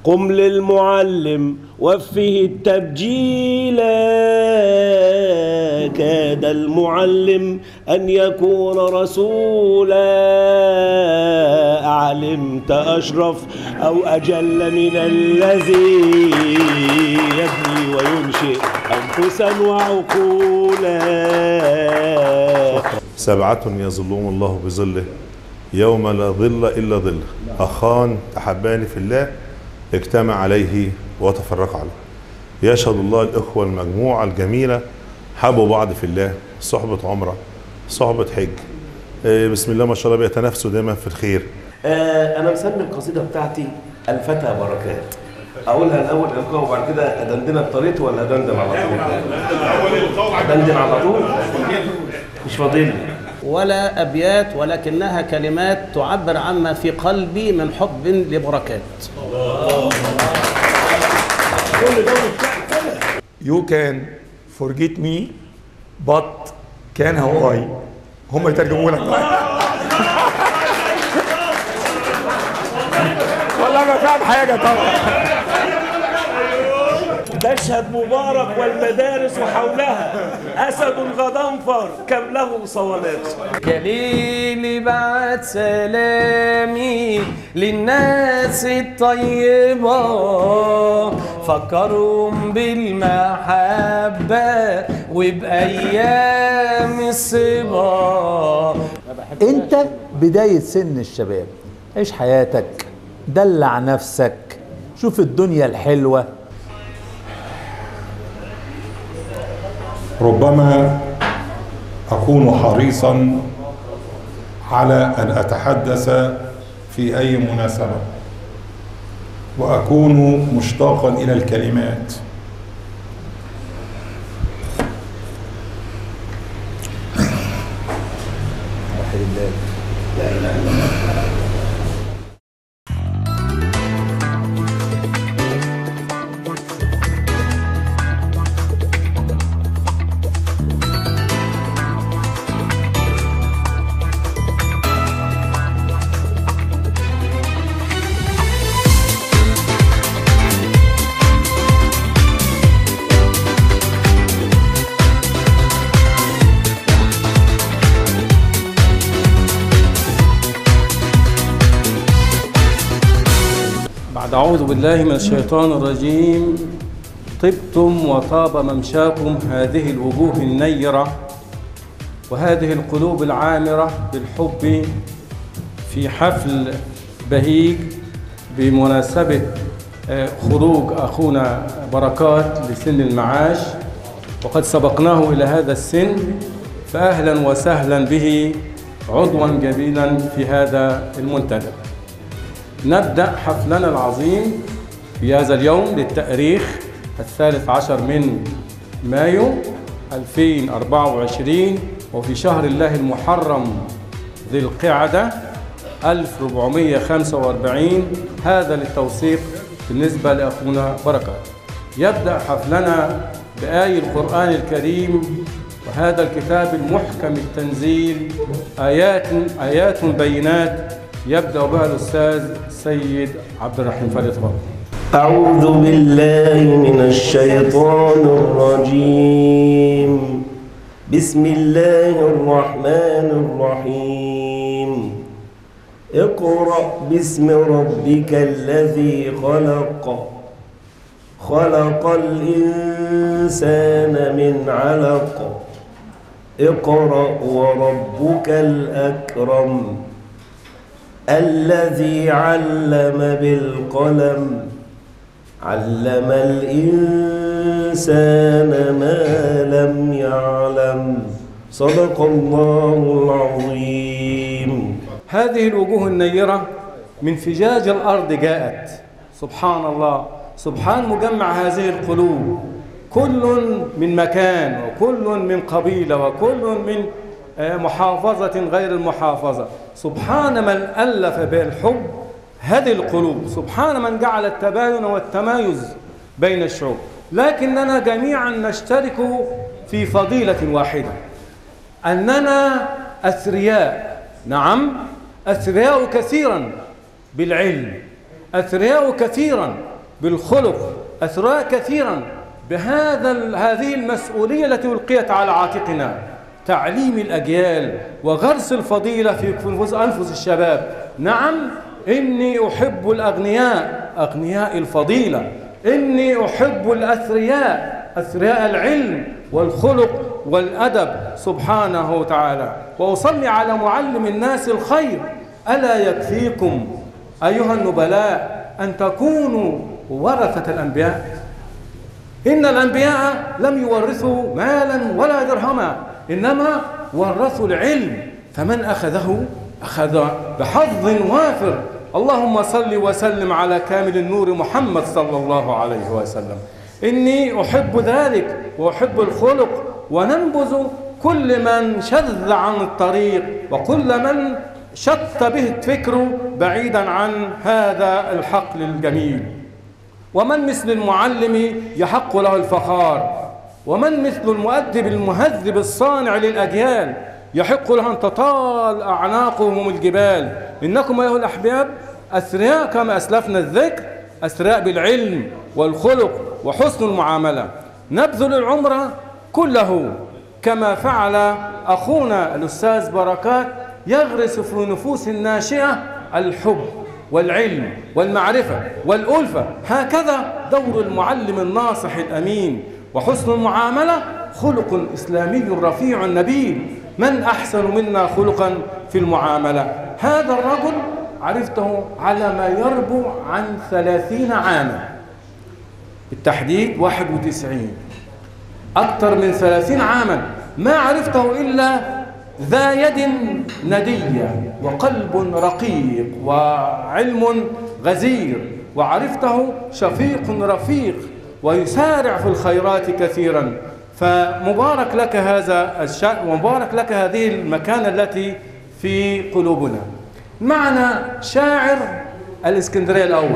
قم للمعلم وفه التبجيل كاد المعلم أن يكون رسولا أعلمت أشرف أو أجل من الذي يبني وينشئ أنفسا وعقولا سبعة يظلهم الله بظله يوم لا ظل إلا ظله أخان أحبان في الله اجتمع عليه وتفرق عليه يشهد الله الإخوة المجموعة الجميلة حبوا بعض في الله صحبة عمرة صحبة حج إيه، بسم الله ما شاء الله بيتنافسوا دايما في الخير آه أنا مسمي القصيدة بتاعتي الفتى بركات أقولها الأول إلقاء وبعد كده أدندنها بطريقتي ولا أدندن على طول؟ أدندن على طول؟ مش فاضل لي ولا أبيات ولكنها كلمات تعبر عما في قلبي من حب لبركات You can forget me but can how I هم يترجموا لك والله ما فاهم حاجة طبعا مشهد مبارك والمدارس حولها أسد غضنفر كم له صوالات جليلي بعت سلامي للناس الطيبة فكرهم بالمحبة وبأيام الصبا انت بداية سن الشباب عيش حياتك دلع نفسك شوف الدنيا الحلوة ربما أكون حريصا على أن أتحدث في أي مناسبة وأكون مشتاقا إلى الكلمات بعد أعوذ بالله من الشيطان الرجيم طبتم وطاب ممشاكم هذه الوجوه النيرة وهذه القلوب العامرة بالحب في حفل بهيج بمناسبة آه، خروج أخونا بركات لسن المعاش وقد سبقناه إلى هذا السن فأهلا وسهلا به عضوا جميلا في هذا المنتدى نبدأ حفلنا العظيم في هذا اليوم للتاريخ الثالث عشر من مايو 2024 وفي شهر الله المحرم ذي القعدة 1445 هذا للتوثيق بالنسبة لأخونا بركات يبدأ حفلنا بآي القرآن الكريم وهذا الكتاب المحكم التنزيل آيات آيات بينات يبدأ بها الأستاذ سيد عبد الرحيم فليتفضل أعوذ بالله من الشيطان الرجيم بسم الله الرحمن الرحيم اقرأ باسم ربك الذي خلق خلق الإنسان من علق اقرأ وربك الأكرم الذي علم بالقلم علم الإنسان ما لم يعلم صدق الله العظيم هذه الوجوه النيرة من فجاج الأرض جاءت سبحان الله سبحان مجمع هذه القلوب كل من مكان وكل من قبيلة وكل من آه، محافظة غير المحافظة سبحان من ألف بالحب هذه القلوب سبحان من جعل التباين والتمايز بين الشعوب لكننا جميعا نشترك في فضيلة واحدة أننا أثرياء نعم أثرياء كثيرا بالعلم أثرياء كثيرا بالخلق أثراء كثيرا بهذا ال- هذه المسؤولية التي ألقيت على عاتقنا تعليم الأجيال وغرس الفضيلة في نفوس أنفس الشباب نعم إني أحب الأغنياء أغنياء الفضيلة إني أحب الأثرياء أثرياء العلم والخلق والأدب سبحانه وتعالى وأصلي على معلم الناس الخير ألا يكفيكم أيها النبلاء أن تكونوا ورثة الأنبياء إن الأنبياء لم يورثوا مالا ولا درهما إنما ورثوا العلم فمن أخذه أخذ بحظ وافر اللهم صل وسلم على كامل النور محمد صلى الله عليه وسلم إني أحب ذلك وأحب الخلق وننبذ كل من شذ عن الطريق وكل من شت به فكره بعيدا عن هذا الحقل الجميل ومن مثل المعلم يحق له الفخار ومن مثل المؤدب المهذب الصانع للأجيال يحق له أن تطال أعناقهم الجبال إنكم أيها الأحباب أثرياء كما أسلفنا الذكر أثرياء بالعلم والخلق وحسن المعاملة نبذل العمر كله كما فعل أخونا الأستاذ بركات يغرس في نفوس الناشئة الحب والعلم والمعرفة والألفة هكذا دور المعلم الناصح الأمين وحسن المعاملة خلق إسلامي رفيع نبيل من أحسن منا خلقا في المعاملة هذا الرجل عرفته على ما يربو عن ثلاثين عاما بالتحديد 91 أكثر من ثلاثين عاما ما عرفته إلا ذا يد ندية وقلب رقيق وعلم غزير وعرفته شفيق رفيق ويسارع في الخيرات كثيرا فمبارك لك هذا الشأن ومبارك لك هذه المكانة التي في قلوبنا معنا شاعر الإسكندرية الأول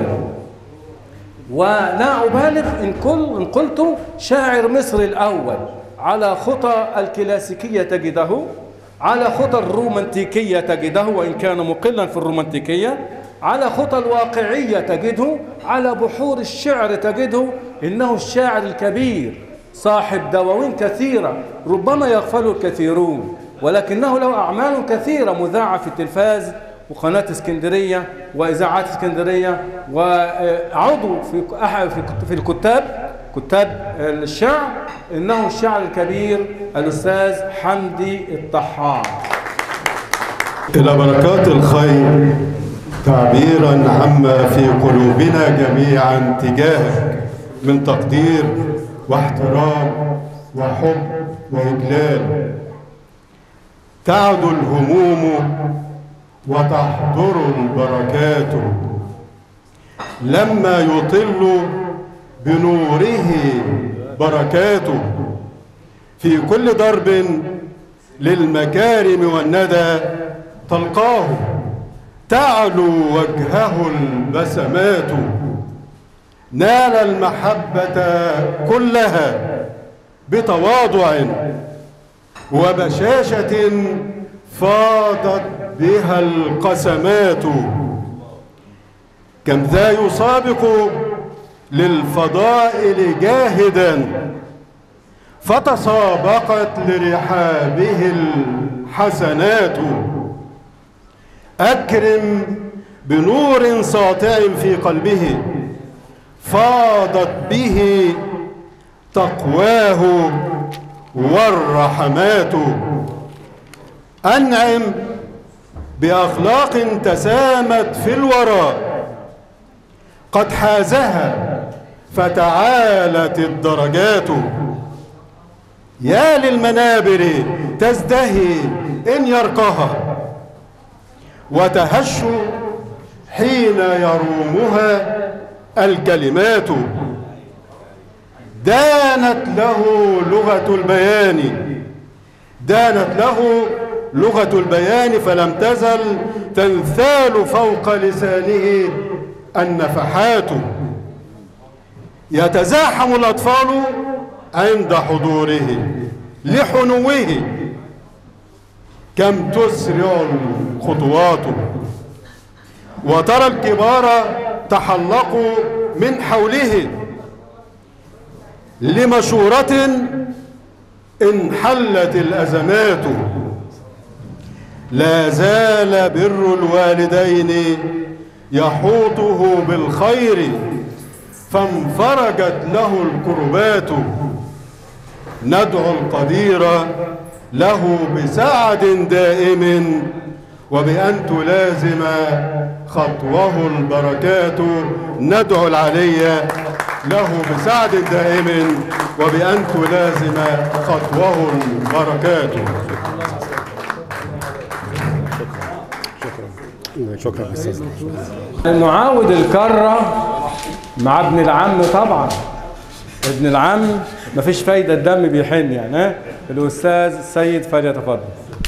ولا أبالغ إن, كل إن قلت شاعر مصر الأول على خطى الكلاسيكية تجده على خطى الرومانتيكية تجده وإن كان مقلا في الرومانتيكية على خطى الواقعية تجده على بحور الشعر تجده إنه الشاعر الكبير صاحب دواوين كثيرة ربما يغفله الكثيرون ولكنه له أعمال كثيرة مذاعة في التلفاز وقناة اسكندرية وإذاعات اسكندرية وعضو في أحد في الكتاب كتاب الشعر إنه الشاعر الكبير الأستاذ حمدي الطحان إلى بركات الخير تعبيرا عما في قلوبنا جميعا تجاهك من تقدير واحترام وحب وإجلال تعدو الهموم وتحضر البركات لما يطل بنوره بركاته في كل ضرب للمكارم والندى تلقاه تعلو وجهه البسمات نال المحبة كلها بتواضع وبشاشة فاضت بها القسمات كم ذا يسابق للفضائل جاهدا فتسابقت لرحابه الحسنات أكرم بنور ساطع في قلبه فاضت به تقواه والرحمات أنعم بأخلاق تسامت في الورى قد حازها فتعالت الدرجات يا للمنابر تزدهي إن يرقها وتهش حين يرومها الكلمات دانت له لغة البيان دانت له لغة البيان فلم تزل تنثال فوق لسانه النفحات يتزاحم الأطفال عند حضوره لحنوه كم تسرع الخطوات وترى الكبار تحلقوا من حوله لمشورة انحلت الأزمات لا زال بر الوالدين يحوطه بالخير فانفرجت له الكربات ندعو القدير له بسعد دائم وبأن تلازم خطوه البركات ندعو العلي له بسعد دائم وبأن تلازم خطوه البركات شكرا أستاذ نعاود الكرة مع ابن العم طبعا ابن العم مفيش فايدة الدم بيحن يعني ها الأستاذ السيد فليتفضل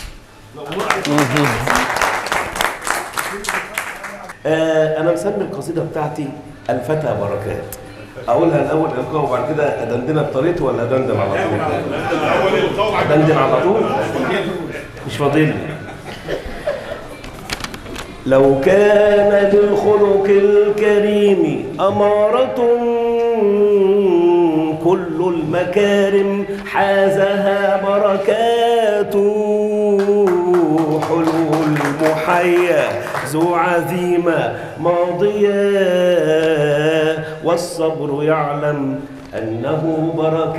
آه انا مسمي القصيده بتاعتي الفتى بركات اقولها الاول القاء وبعد كده ادندنها بطريقته ولا ادندن على طول ادندن على طول مش فاضل لي. لو كان للخلق الكريم أمارة كل المكارم حازها بركات حلو المحيا ذو عزيمة ماضية والصبر يعلم أنه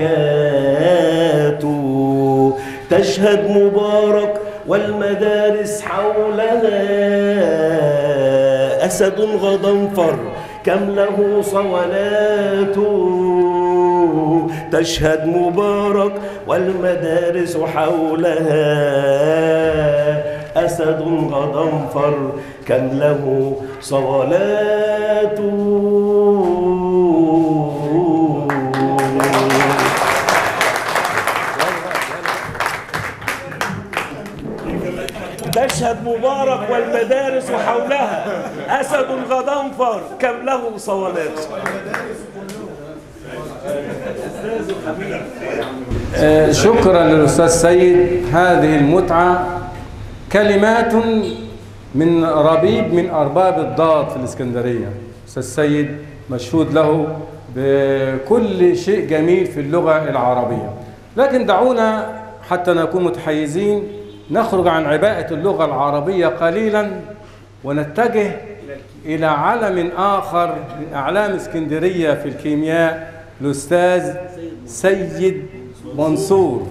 بركات تشهد مبارك والمدارس حولها أسد غضنفر كم له صولات تشهد مبارك والمدارس حولها أسد غضنفر كم له صولات تشهد مبارك والمدارس حولها أسد غضنفر كم له صولات آه، شكرا للأستاذ سيد هذه المتعة كلمات من ربيب من أرباب الضاد في الإسكندرية أستاذ سيد مشهود له بكل شيء جميل في اللغة العربية لكن دعونا حتى نكون متحيزين نخرج عن عباءة اللغة العربية قليلا ونتجه إلى علم آخر من أعلام اسكندرية في الكيمياء الأستاذ سيد منصور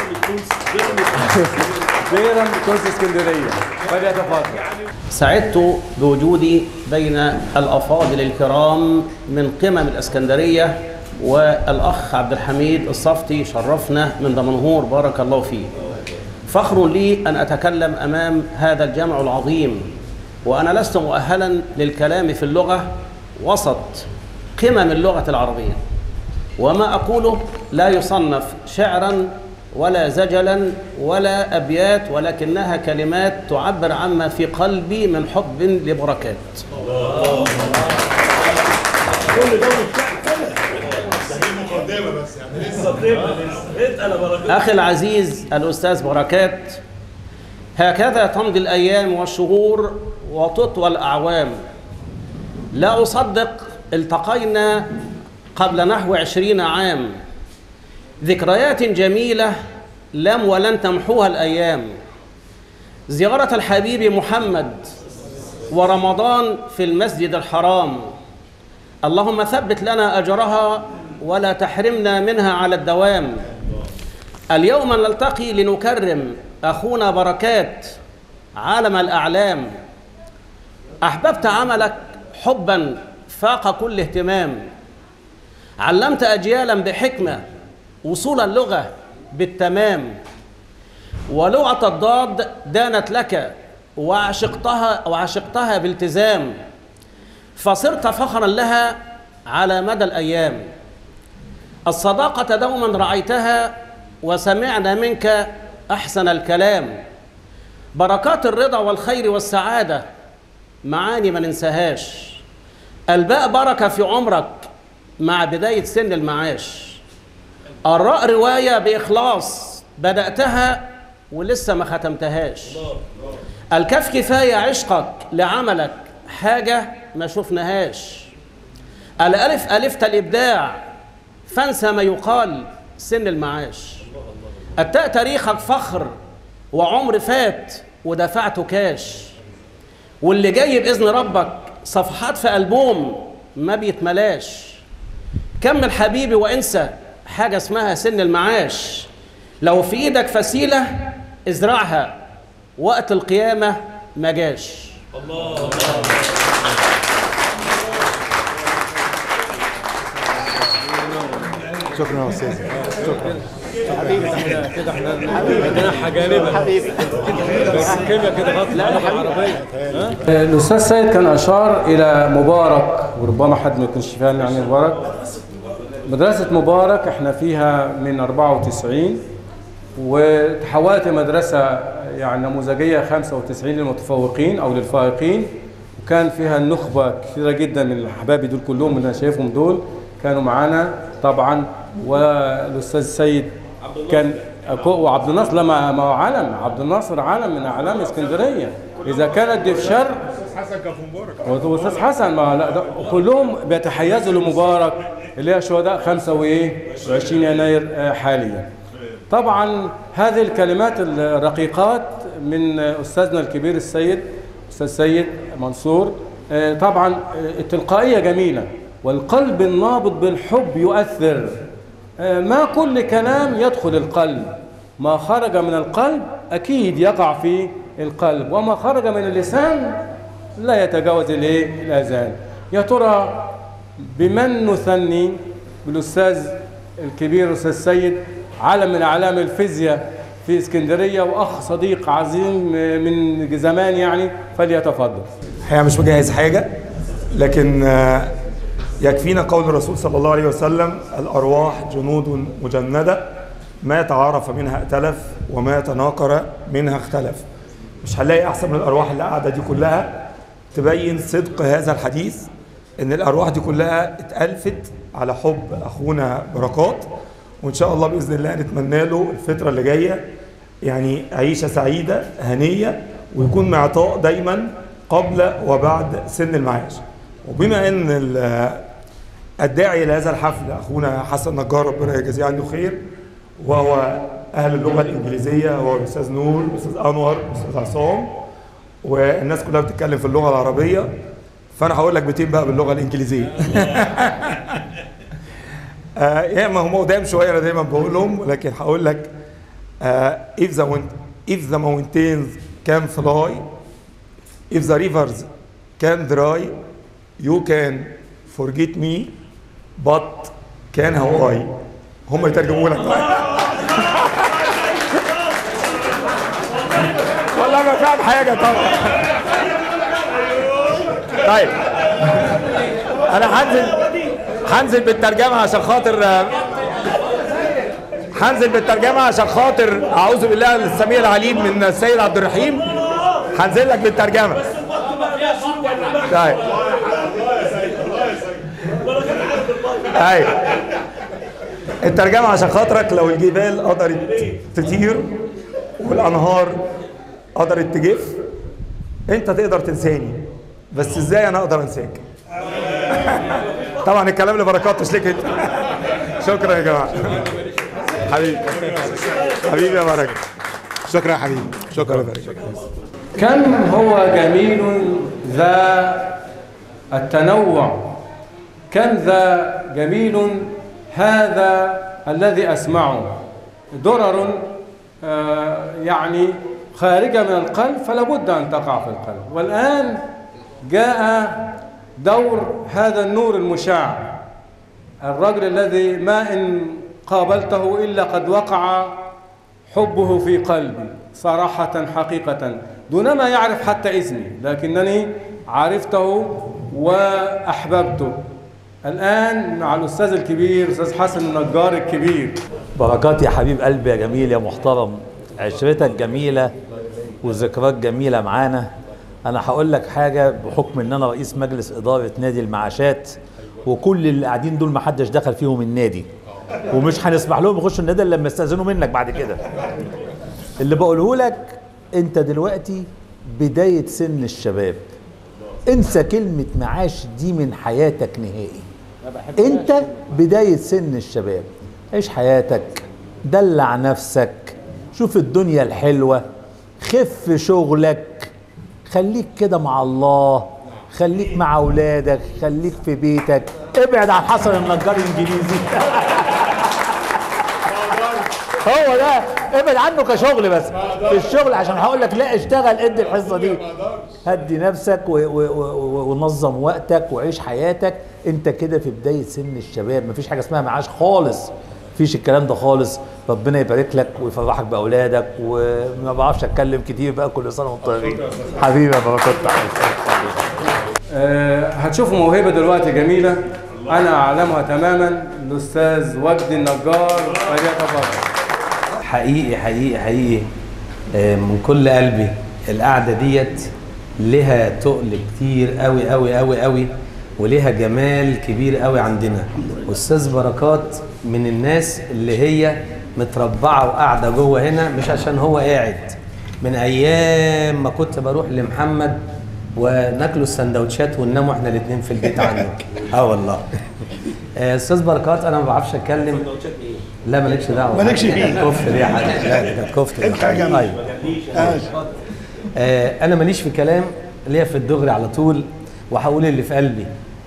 بيرم كونس اسكندرية فليتفضل سعدت بوجودي بين الافاضل الكرام من قمم الاسكندريه والاخ عبد الحميد الصفتي شرفنا من دمنهور بارك الله فيه. فخر لي ان اتكلم امام هذا الجمع العظيم وانا لست مؤهلا للكلام في اللغه وسط قمم اللغه العربيه. وما اقوله لا يصنف شعرا ولا زجلا ولا ابيات ولكنها كلمات تعبر عما في قلبي من حب لبركات. أخي العزيز الأستاذ بركات هكذا تمضي الأيام والشهور وتطوى الأعوام لا أصدق التقينا قبل نحو عشرين عام ذكريات جميلة لم ولن تمحوها الأيام زيارة الحبيب محمد ورمضان في المسجد الحرام اللهم ثبت لنا أجرها ولا تحرمنا منها على الدوام اليوم نلتقي لنكرم أخونا بركات عالم الأعلام أحببت عملك حبا فاق كل اهتمام علمت أجيالا بحكمة وصول اللغة بالتمام ولغة الضاد دانت لك وعشقتها وعشقتها بالتزام فصرت فخرا لها على مدى الأيام الصداقة دوما رعيتها وسمعنا منك أحسن الكلام بركات الرضا والخير والسعادة معاني ما ننساهاش الباء بركة في عمرك مع بداية سن المعاش الراء رواية بإخلاص بدأتها ولسه ما ختمتهاش الكف كفاية عشقك لعملك حاجة ما شفناهاش الألف ألفت الإبداع فانسى ما يقال سن المعاش التاء تاريخك فخر وعمر فات ودفعته كاش واللي جاي بإذن ربك صفحات في ألبوم ما بيتملاش كمل حبيبي وانسى حاجة اسمها سن المعاش لو في ايدك فسيلة ازرعها وقت القيامة ما جاش شكرا يا استاذ كده احنا جناح جانبا حبيبي كيمياء كده غلط لا العربيه الاستاذ سيد كان اشار الى مبارك وربما حد ما يكونش فاهم يعني مبارك مدرسه مبارك احنا فيها من 94 وتحولت مدرسه يعني نموذجيه 95 للمتفوقين او للفائقين وكان فيها النخبه كثيره جدا من احبابي دول كلهم اللي انا شايفهم دول كانوا معانا طبعا والاستاذ سيد كان وعبد الناصر لما ما هو علم عبد الناصر علم من اعلام اسكندريه اذا كانت دي في شر حسن كان في مبارك واستاذ حسن ما لا ده كلهم بيتحيزوا لمبارك اللي هي شهداء 25 يناير آه، حاليا طبعا هذه الكلمات الرقيقات من استاذنا الكبير السيد استاذ سيد منصور آه، طبعا آه، التلقائيه جميله والقلب النابض بالحب يؤثر آه، ما كل كلام يدخل القلب ما خرج من القلب اكيد يقع في القلب وما خرج من اللسان لا يتجاوز الايه الاذان يا ترى بمن نثني بالاستاذ الكبير الاستاذ سيد علم من اعلام الفيزياء في اسكندريه واخ صديق عظيم من زمان يعني فليتفضل الحقيقه مش مجهز حاجه لكن آه، يكفينا قول الرسول صلى الله عليه وسلم الارواح جنود مجنده ما تعارف منها ائتلف وما تناكر منها اختلف مش هنلاقي احسن من الارواح اللي قاعده دي كلها تبين صدق هذا الحديث ان الارواح دي كلها اتالفت على حب اخونا بركات وان شاء الله باذن الله نتمنى له الفتره اللي جايه يعني عيشه سعيده هنيه ويكون معطاء دايما قبل وبعد سن المعاش وبما ان ال- الداعي لهذا الحفل اخونا حسن نجار ربنا يجازيه عنه خير وهو اهل اللغه الانجليزيه هو الاستاذ نور الاستاذ انور الاستاذ عصام والناس كلها بتتكلم في اللغه العربيه فانا هقول لك بيتين بقى باللغه الانجليزيه آه يا ما هم قدام شويه انا دايما بقول لهم لكن هقول لك آه if the wind, if the mountains can fly if the rivers can dry you can forget me but can how I هم يترجموا لك والله ما فاهم حاجه طبعا طيب انا هنزل هنزل بالترجمه عشان خاطر هنزل بالترجمه عشان خاطر اعوذ بالله السميع العليم من السيد عبد الرحيم هنزل لك بالترجمه طيب ايوه الترجمه عشان خاطرك لو الجبال قدرت تطير والانهار قدرت تجف انت تقدر تنساني بس ازاي انا اقدر انساك طبعا الكلام لبركات مش ليك انت شكرا يا جماعه حبيبي حبيبي يا بركه شكرا يا حبيبي شكرا كم هو جميل ذا التنوع كم ذا جميل هذا الذي أسمعه درر آه، يعني خارجة من القلب فلا بد أن تقع في القلب والآن جاء دور هذا النور المشع الرجل الذي ما إن قابلته إلا قد وقع حبه في قلبي صراحة حقيقة دون ما يعرف حتى اسمي لكنني عرفته وأحببته الآن مع الأستاذ الكبير أستاذ حسن النجار الكبير بركات يا حبيب قلبي يا جميل يا محترم عشرتك جميلة وذكريات جميلة معانا أنا هقول لك حاجة بحكم إن أنا رئيس مجلس إدارة نادي المعاشات وكل اللي قاعدين دول محدش دخل فيهم النادي ومش هنسمح لهم يخشوا النادي إلا لما يستأذنوا منك بعد كده اللي بقوله لك أنت دلوقتي بداية سن الشباب انسى كلمة معاش دي من حياتك نهائي انت بداية سن الشباب عيش حياتك دلع نفسك شوف الدنيا الحلوة خف شغلك خليك كده مع الله خليك مع اولادك خليك في بيتك ابعد عن حسن النجار الانجليزي هو ده ابعد عنه كشغل بس في الشغل عشان هقول لك لا اشتغل ادي الحصه دي هدي نفسك و- و- و- ونظم وقتك وعيش حياتك انت كده في بدايه سن الشباب مفيش حاجه اسمها معاش خالص مفيش الكلام ده خالص ربنا يبارك لك ويفرحك باولادك وما بعرفش اتكلم كتير بقى كل سنه وانتم طيبين حبيبي يا بركات آه، هتشوفوا موهبة دلوقتي جميلة أنا أعلمها تماما الأستاذ وجدي النجار فليتفضل حقيقي حقيقي حقيقي آه، من كل قلبي القعده ديت لها تقل كتير قوي قوي قوي قوي وليها جمال كبير قوي عندنا استاذ بركات من الناس اللي هي متربعه وقاعده جوه هنا مش عشان هو قاعد من ايام ما كنت بروح لمحمد وناكلوا السندوتشات ونناموا احنا الاثنين في البيت عندك اه والله آه، استاذ بركات انا ما بعرفش اتكلم لا مالكش دعوه مالكش فيه. كانت كفته دي يا حاج لا دي كانت كفته انت يا جماعة. ايوه آه انا ماليش في كلام ليا في الدغري على طول وهقول اللي في قلبي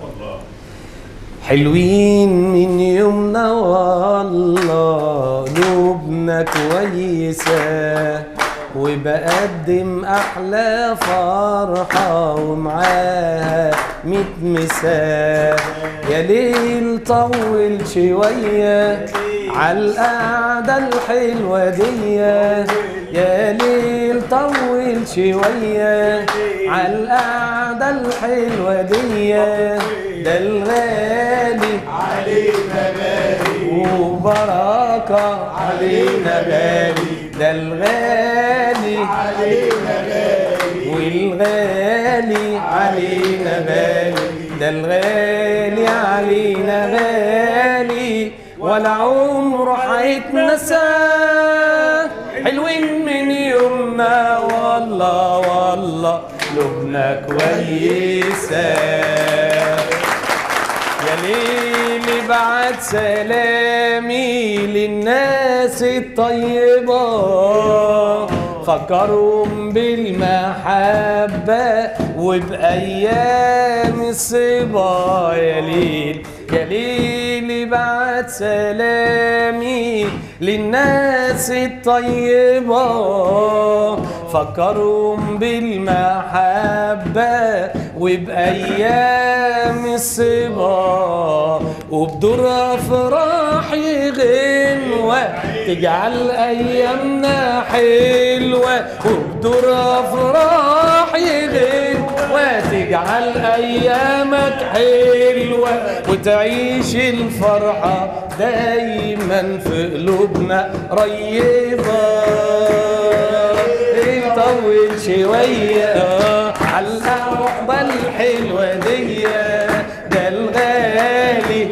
حلوين من يومنا والله قلوبنا كويسة وبقدم أحلى فرحة ومعاها ميت مساء يا ليل طول شوية عالقعدة الحلوة دي يا ليل طول شوية عالقعدة الحلوة دي ده الغالي علينا غالي وبركة علينا غالي ده الغالي علينا غالي والغالي علينا غالي ده الغالي علينا غالي ولا عمره هيتنسى حلوين من يومنا والله والله لبنا كويسة يا ليلي بعد سلامي للناس الطيبة فكرهم بالمحبة وبأيام الصبا يا ليل يا ليلي بعد سلامي للناس الطيبة فكرهم بالمحبة وبأيام الصبا وبدور أفراح غنوة تجعل أيامنا حلوة وبدور أفراح غنوة تجعل أيامك حلوة وتعيش الفرحة دايما في قلوبنا ريضة طول شوية على القعدة الحلوة دي ده الغالي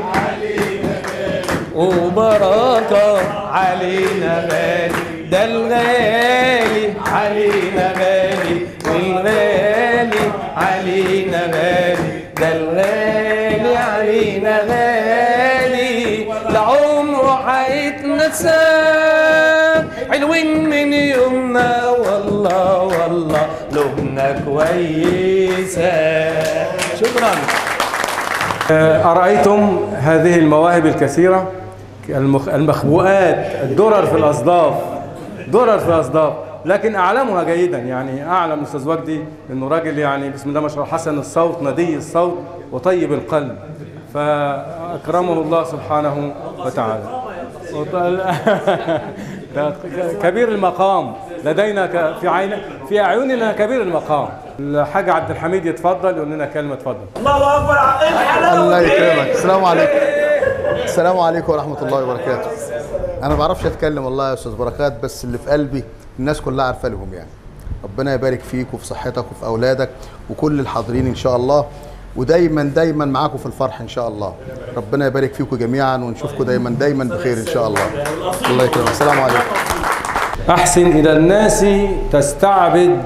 وبركة علينا غالي ده الغالي علينا غالي والغالي علينا غالي ده الغالي علينا غالي لعمره هيتنسى حلوين من يومنا والله والله لبنا كويسة شكرا آه، أرأيتم هذه المواهب الكثيرة المخ- المخبوءات الدرر في الأصداف درر في الأصداف لكن أعلمها جيدا يعني أعلم أستاذ وجدي أنه راجل يعني بسم الله ما شاء الله حسن الصوت ندي الصوت وطيب القلب فأكرمه الله سبحانه وتعالى وط- ده كبير المقام لدينا ك- في عين في أعيننا كبير المقام الحاج عبد الحميد يتفضل يقول لنا كلمة اتفضل الله يكرمك السلام عليكم السلام عليكم ورحمة الله وبركاته أنا ما بعرفش أتكلم والله يا أستاذ بركات بس اللي في قلبي الناس كلها عارفة لهم يعني ربنا يبارك فيك وفي صحتك وفي أولادك وكل الحاضرين إن شاء الله ودايما دايما معاكم في الفرح إن شاء الله ربنا يبارك فيكم جميعا ونشوفكم دايما دايما بخير إن شاء الله الله يكرمك السلام عليكم أحسن إلى الناس تستعبد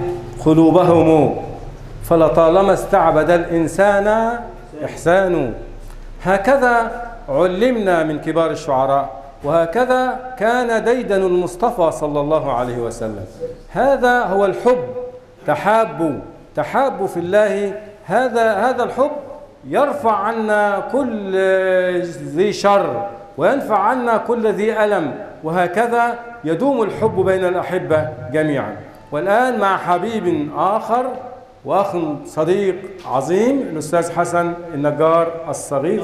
قلوبهم فلطالما استعبد الإنسان إحسان هكذا علمنا من كبار الشعراء وهكذا كان ديدن المصطفى صلى الله عليه وسلم هذا هو الحب تحابوا تحابوا في الله هذا هذا الحب يرفع عنا كل ذي شر وينفع عنا كل ذي ألم وهكذا يدوم الحب بين الأحبة جميعا والآن مع حبيب آخر وأخ صديق عظيم الأستاذ حسن النجار الصغير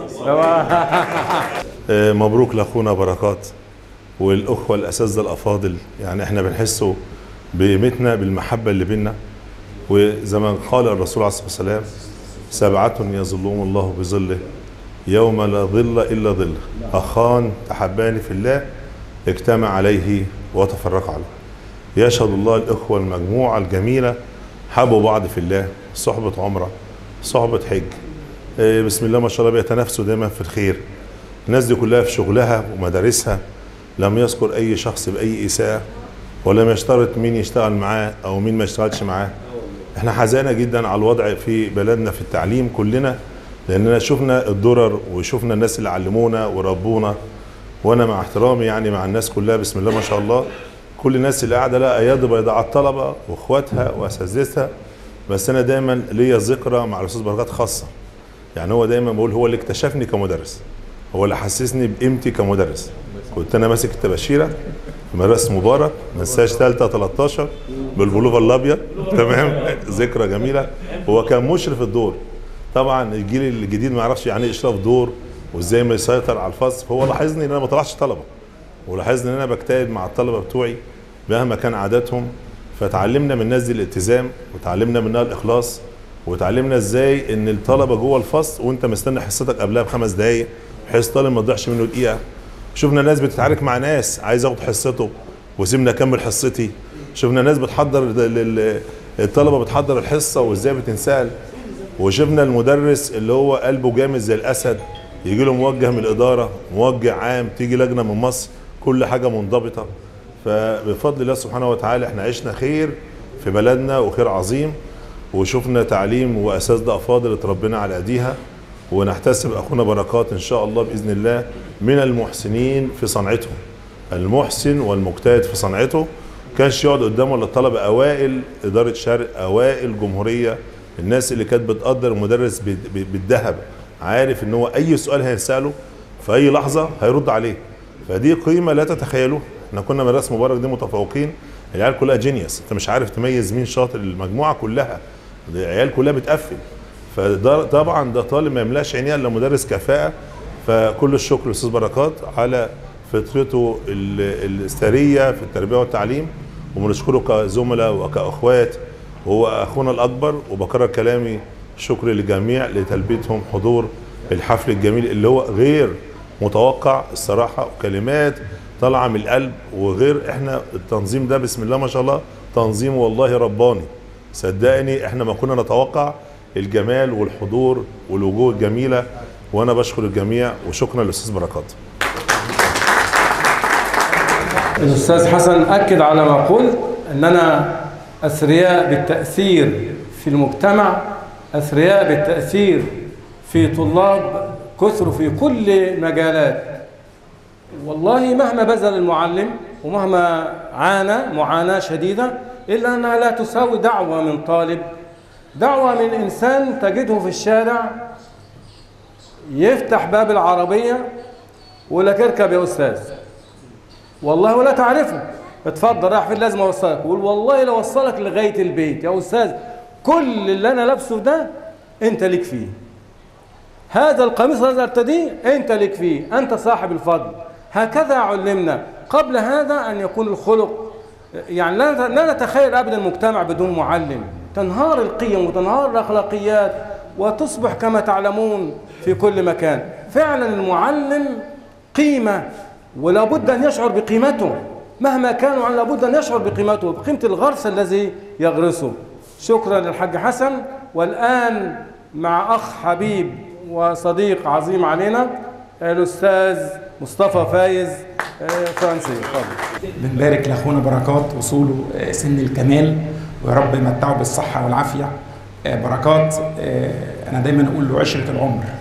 آه، مبروك لاخونا بركات والاخوه الاساتذه الافاضل يعني احنا بنحسوا بقيمتنا بالمحبه اللي بينا وزي ما قال الرسول عليه الصلاه والسلام سبعه يظلهم الله بظله يوم لا ظل الا ظله اخان تحبان في الله اجتمع عليه وتفرق عليه يشهد الله الاخوه المجموعه الجميله حبوا بعض في الله صحبه عمره صحبه حج آه، بسم الله ما شاء الله بيتنافسوا دايما في الخير الناس دي كلها في شغلها ومدارسها لم يذكر اي شخص باي اساءه ولم يشترط مين يشتغل معاه او مين ما يشتغلش معاه احنا حزانه جدا على الوضع في بلدنا في التعليم كلنا لاننا شفنا الضرر وشفنا الناس اللي علمونا وربونا وانا مع احترامي يعني مع الناس كلها بسم الله ما شاء الله كل الناس اللي قاعده لها ايادي بيضاء على الطلبه واخواتها واساتذتها بس انا دايما ليا ذكرى مع الاستاذ بركات خاصه يعني هو دايما بقول هو اللي اكتشفني كمدرس هو اللي حسسني بقيمتي كمدرس كنت انا ماسك التباشيره في مدرسه مبارك ما انساش ثالثه 13 بالبلوفر الابيض تمام ذكرى جميله هو كان مشرف الدور طبعا الجيل الجديد ما يعرفش يعني ايه اشراف دور وازاي ما يسيطر على الفصل فهو لاحظني ان انا ما طلعش طلبه ولاحظني ان انا بجتهد مع الطلبه بتوعي مهما كان عاداتهم فتعلمنا من الناس دي الالتزام وتعلمنا منها الاخلاص وتعلمنا ازاي ان الطلبه جوه الفصل وانت مستني حصتك قبلها بخمس دقائق بحيث الطالب ما تضيعش منه دقيقه شفنا ناس بتتعارك مع ناس عايز ياخد حصته وسيبنا اكمل حصتي شفنا ناس بتحضر لل- الطلبه بتحضر الحصه وازاي بتنسال وشفنا المدرس اللي هو قلبه جامد زي الاسد يجي له موجه من الاداره موجه عام تيجي لجنه من مصر كل حاجه منضبطه فبفضل الله سبحانه وتعالى احنا عشنا خير في بلدنا وخير عظيم وشفنا تعليم واساتذه افاضل اتربينا على ايديها ونحتسب اخونا بركات ان شاء الله باذن الله من المحسنين في صنعتهم المحسن والمجتهد في صنعته كانش يقعد قدامه الا الطلبه اوائل اداره شرق اوائل جمهوريه الناس اللي كانت بتقدر المدرس بال- بال- بالذهب عارف ان هو اي سؤال هيساله في اي لحظه هيرد عليه فدي قيمه لا تتخيلوها احنا كنا مدرسه مبارك دي متفوقين العيال كلها جينيوس انت مش عارف تميز مين شاطر المجموعه كلها العيال كلها بتقفل فده طبعا ده طالب ما يملاش عينيه الا مدرس كفاءه فكل الشكر للاستاذ بركات على فطرته ال- الثريه في التربيه والتعليم وبنشكره كزملاء وكاخوات وهو اخونا الاكبر وبكرر كلامي شكر للجميع لتلبيتهم حضور الحفل الجميل اللي هو غير متوقع الصراحه وكلمات طالعه من القلب وغير احنا التنظيم ده بسم الله ما شاء الله تنظيم والله رباني صدقني احنا ما كنا نتوقع الجمال والحضور والوجوه الجميله وانا بشكر الجميع وشكرا للاستاذ بركات الأستاذ حسن أكد على ما قلت أننا أثرياء بالتأثير في المجتمع أثرياء بالتأثير في طلاب كثر في كل مجالات والله مهما بذل المعلم ومهما عانى معاناة شديدة إلا أنها لا تساوي دعوة من طالب دعوة من إنسان تجده في الشارع يفتح باب العربية ويقول لك اركب يا أستاذ والله ولا تعرفه اتفضل راح فين لازم اوصلك يقول والله لو اوصلك لغايه البيت يا استاذ كل اللي انا لابسه ده انت ليك فيه هذا القميص الذي ارتديه انت ليك فيه انت صاحب الفضل هكذا علمنا قبل هذا ان يكون الخلق يعني لا لا نتخيل ابدا مجتمع بدون معلم تنهار القيم وتنهار الاخلاقيات وتصبح كما تعلمون في كل مكان فعلا المعلم قيمه ولا بد ان يشعر بقيمته مهما كان لابد ان يشعر بقيمته بقيمه الغرس الذي يغرسه شكرا للحاج حسن والان مع اخ حبيب وصديق عظيم علينا الاستاذ مصطفى فايز آه، فرنسي اتفضل بنبارك لاخونا بركات وصوله آه، سن الكمال ويا رب يمتعه بالصحه والعافيه آه، بركات آه، انا دايما اقول له عشره العمر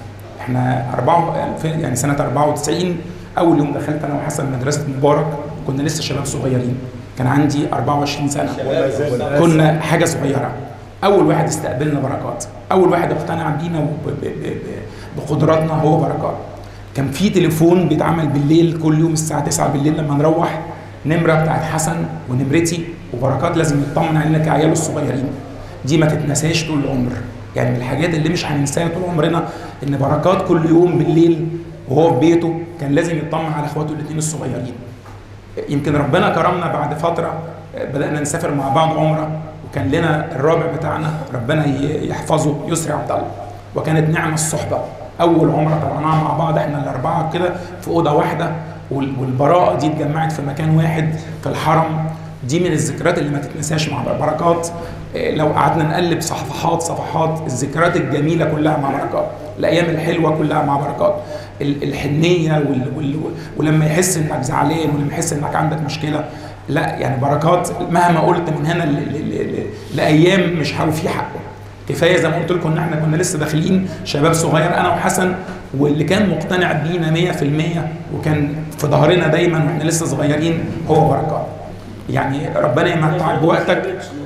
احنا أربعة يعني سنة 94 أول يوم دخلت أنا وحسن مدرسة مبارك كنا لسه شباب صغيرين كان عندي 24 سنة كنا حاجة صغيرة أول واحد استقبلنا بركات أول واحد اقتنع بينا وب- ب- ب- ب- بقدراتنا هو بركات كان في تليفون بيتعمل بالليل كل يوم الساعة 9 بالليل لما نروح نمرة بتاعت حسن ونمرتي وبركات لازم يطمن علينا كعياله الصغيرين دي ما تتنساش طول العمر يعني من الحاجات اللي مش هننساها طول عمرنا ان بركات كل يوم بالليل وهو في بيته كان لازم يطمن على اخواته الاثنين الصغيرين يمكن ربنا كرمنا بعد فتره بدانا نسافر مع بعض عمره وكان لنا الرابع بتاعنا ربنا ي- يحفظه يسري عبد الله وكانت نعمه الصحبه اول عمره طلعناها مع بعض احنا الاربعه كده في اوضه واحده وال- والبراءه دي اتجمعت في مكان واحد في الحرم دي من الذكريات اللي ما تتنساش مع بركات إيه، لو قعدنا نقلب صفحات صفحات الذكريات الجميله كلها مع بركات الايام الحلوه كلها مع بركات ال- الحنيه وال... وال... ولما يحس انك زعلان ولما يحس انك عندك مشكله لا يعني بركات مهما قلت من هنا ل... ل... ل... لايام مش هوفي حقه كفايه زي ما قلت لكم ان احنا كنا لسه داخلين شباب صغير انا وحسن واللي كان مقتنع بينا 100% وكان في ظهرنا دايما واحنا لسه صغيرين هو بركات يعني ربنا يمتعك بوقتك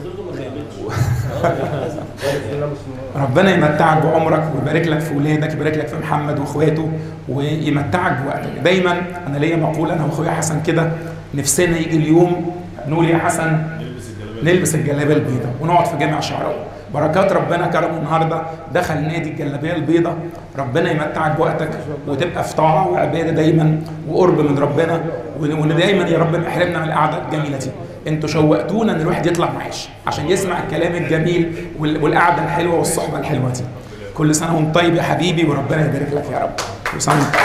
ربنا يمتعك بعمرك ويبارك لك في ولادك يبارك لك في محمد واخواته ويمتعك بوقتك دايما انا ليا مقوله انا واخويا حسن كده نفسنا يجي اليوم نقول يا حسن نلبس الجلابيه البيضاء ونقعد في جامع شعراوي بركات ربنا كرمه النهارده دخل نادي الجلابيه البيضاء ربنا يمتعك بوقتك وتبقى في طاعه وعباده دايما وقرب من ربنا وان دايما يا رب ما يحرمنا من القعده الجميله دي انتوا شوقتونا ان الواحد يطلع معاش عشان يسمع الكلام الجميل وال- والقعده الحلوه والصحبه الحلوه دي كل سنه وانت طيب يا حبيبي وربنا يبارك لك يا رب كل سنه وانت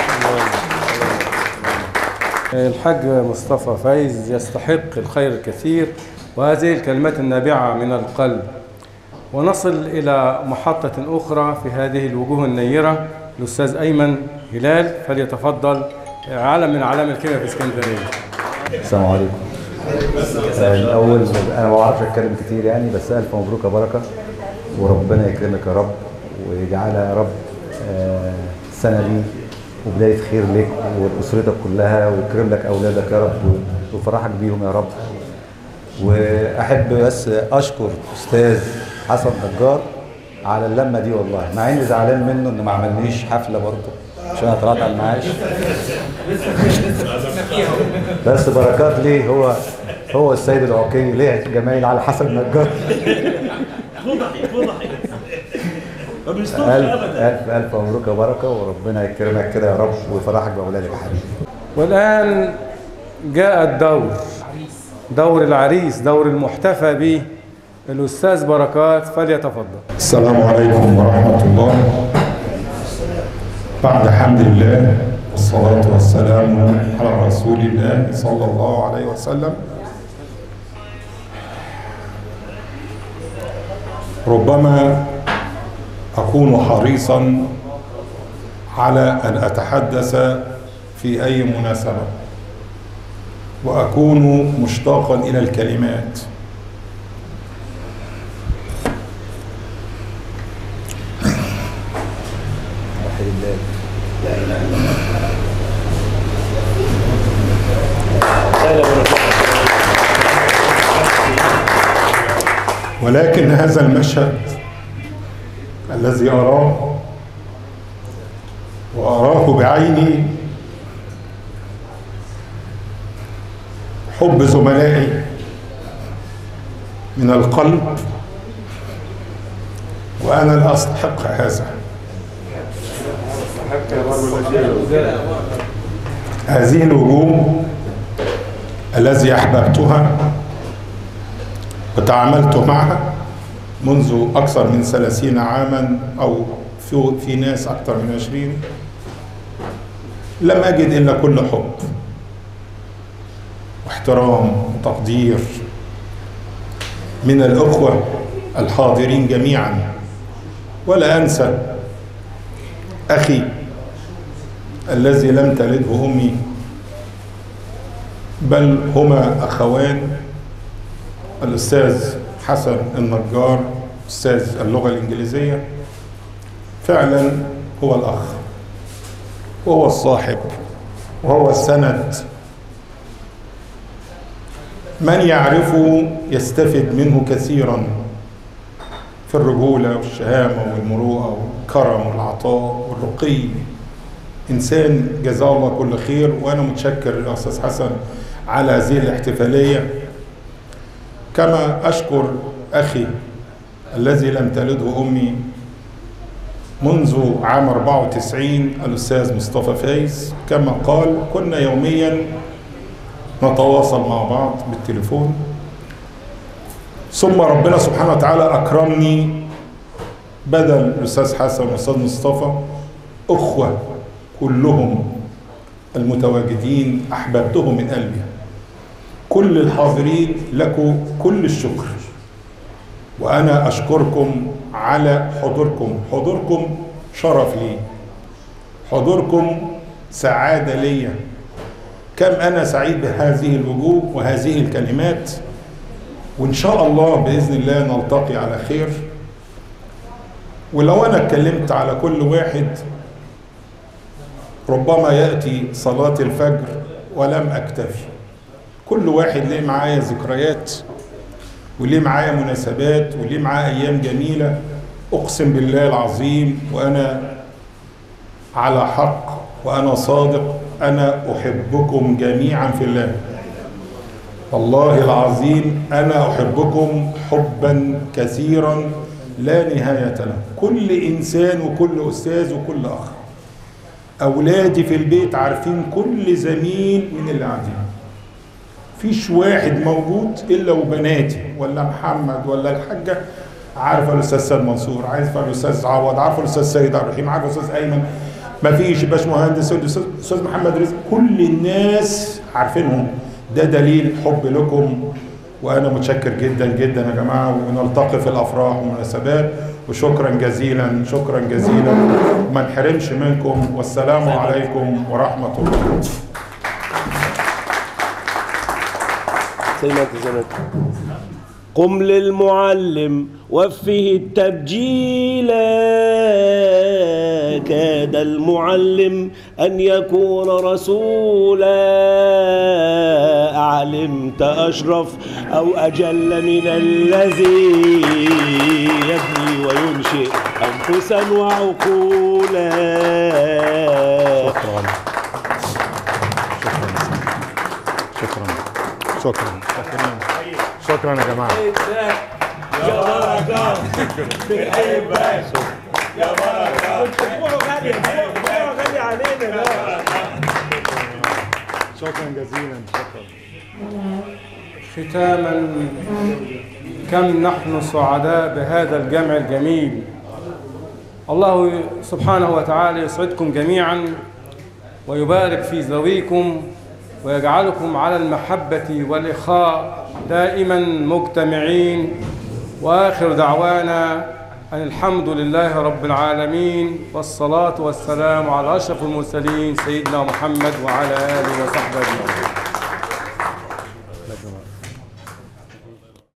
الحاج مصطفى فايز يستحق الخير الكثير وهذه الكلمات النابعة من القلب ونصل إلى محطة أخرى في هذه الوجوه النيرة الأستاذ أيمن هلال فليتفضل علم من أعلام الكيمياء في اسكندرية السلام عليكم آه، الأول أنا ما بعرفش أتكلم كتير يعني بس ألف مبروك يا بركة وربنا يكرمك يا رب ويجعلها يا رب آه، السنة دي وبداية خير لك ولأسرتك كلها ويكرم لك أولادك يا رب ويفرحك بيهم يا رب وأحب بس أشكر أستاذ حسن نجار على اللمة دي والله مع إني زعلان منه إنه ما عملنيش حفلة برضه عشان أنا طلعت على المعاش بس بركات ليه هو هو السيد العقيلي ليه جمايل على حسن نجار ألف ألف ألف مبروك يا بركة وربنا يكرمك كده يا رب ويفرحك بأولادك يا حبيبي والآن جاء الدور دور العريس دور المحتفى به الأستاذ بركات فليتفضل السلام عليكم ورحمة الله بعد حمد الله والصلاة والسلام على رسول الله صلى الله عليه وسلم ربما أكون حريصا على أن أتحدث في أي مناسبة وأكون مشتاقا إلى الكلمات ولكن هذا المشهد الذي أراه وأراه بعيني حب زملائي من القلب وأنا لا أستحق هذا هذه الوجوه الذي أحببتها وتعاملت معها منذ أكثر من ثلاثين عاما أو في, في ناس أكثر من عشرين لم أجد إلا كل حب واحترام وتقدير من الأخوة الحاضرين جميعا ولا أنسى أخي الذي لم تلده أمي بل هما أخوان الأستاذ حسن النجار أستاذ اللغة الإنجليزية فعلا هو الأخ وهو الصاحب وهو السند من يعرفه يستفد منه كثيرا في الرجولة والشهامة والمروءة والكرم والعطاء والرقي إنسان جزاه الله كل خير وأنا متشكر للأستاذ حسن على هذه الاحتفالية كما أشكر أخي الذي لم تلده أمي منذ عام 94 الأستاذ مصطفى فايز كما قال كنا يوميا نتواصل مع بعض بالتليفون ثم ربنا سبحانه وتعالى أكرمني بدل الأستاذ حسن والأستاذ مصطفى أخوة كلهم المتواجدين أحببتهم من قلبي كل الحاضرين لكم كل الشكر وأنا أشكركم على حضوركم حضوركم شرف لي حضوركم سعادة لي كم أنا سعيد بهذه الوجوه وهذه الكلمات وإن شاء الله بإذن الله نلتقي على خير ولو أنا اتكلمت على كل واحد ربما يأتي صلاة الفجر ولم أكتفي كل واحد ليه معايا ذكريات وليه معايا مناسبات وليه معايا أيام جميلة أقسم بالله العظيم وأنا على حق وأنا صادق أنا أحبكم جميعا في الله والله العظيم أنا أحبكم حبا كثيرا لا نهاية له كل إنسان وكل أستاذ وكل أخ أولادي في البيت عارفين كل زميل من اللي قاعدين فيش واحد موجود إلا وبناتي ولا محمد ولا الحاجة عارفة الأستاذ سيد منصور عارفة الأستاذ عوض عارفة الأستاذ سيد عبد الرحيم عارفة الأستاذ أيمن ما فيش باش مهندس الأستاذ محمد رزق كل الناس عارفينهم ده دليل حب لكم وأنا متشكر جدا جدا يا جماعة ونلتقي في الأفراح والمناسبات وشكرا جزيلا شكرا جزيلا ما نحرمش منكم والسلام عليكم ورحمة الله زي ما انت زي ما انت قم للمعلم وفه التبجيل كاد المعلم أن يكون رسولا أعلمت أشرف أو أجل من الذي يبني وينشئ أنفسا وعقولا شكرا شكرا شكرا شكرا شكرا يا جماعه يا بركة بنحبك يا بركة غالي غالي علينا ده شكرا جزيلا شكرا ختاما كم نحن سعداء بهذا الجمع الجميل الله سبحانه وتعالى يسعدكم جميعا ويبارك في ذويكم ويجعلكم على المحبة والإخاء دائما مجتمعين وآخر دعوانا أن الحمد لله رب العالمين والصلاة والسلام على أشرف المرسلين سيدنا محمد وعلى آله وصحبه أجمعين